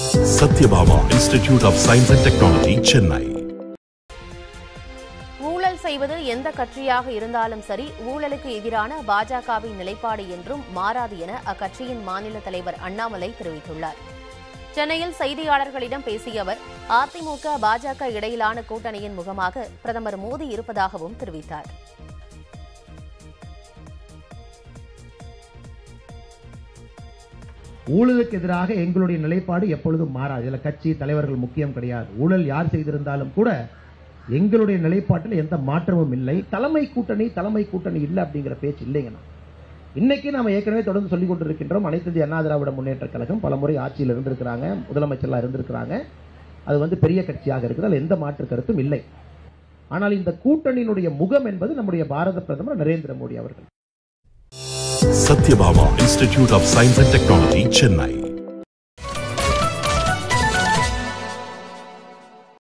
Satyabama Institute of Science and Technology, Chennai. ஊழல் செய்வது எந்த கட்சியாக இருந்தாலும் சரி ஊழலுக்கு எதிரான பாஜகவின் நிலைப்பாடு என்றும் மாறாது என அக்கட்சியின் மாநில தலைவர் அண்ணாமலை தெரிவித்துள்ளார் சென்னையில் செய்தியாளர்களிடம் பேசிய அவர் அதிமுக பாஜக இடையிலான கூட்டணியின் முகமாக பிரதமர் மோடி இருப்பதாகவும் தெரிவித்தார் ஊழலுக்கு எதிராக எங்களுடைய நிலைப்பாடு எப்பொழுதும் மாறாது இதுல கட்சி தலைவர்கள் முக்கியம் கிடையாது ஊழல் யார் செய்திருந்தாலும் கூட எங்களுடைய நிலைப்பாட்டில் எந்த மாற்றமும் இல்லை தலைமை கூட்டணி தலைமை கூட்டணி இல்லை அப்படிங்கிற பேச்சு இல்லைங்கண்ணா இன்னைக்கு நாம ஏற்கனவே தொடர்ந்து சொல்லிக் கொண்டிருக்கின்றோம் அனைத்து இந்திய அண்ணா திராவிட முன்னேற்ற கழகம் பல முறை ஆட்சியில் இருந்திருக்கிறாங்க முதலமைச்சர்லாம் இருந்திருக்கிறாங்க அது வந்து பெரிய கட்சியாக இருக்குது அதில் எந்த மாற்று கருத்தும் இல்லை ஆனால் இந்த கூட்டணியினுடைய முகம் என்பது நம்முடைய பாரத பிரதமர் நரேந்திர மோடி அவர்கள் Satyabama Institute of Science and Technology, Chennai.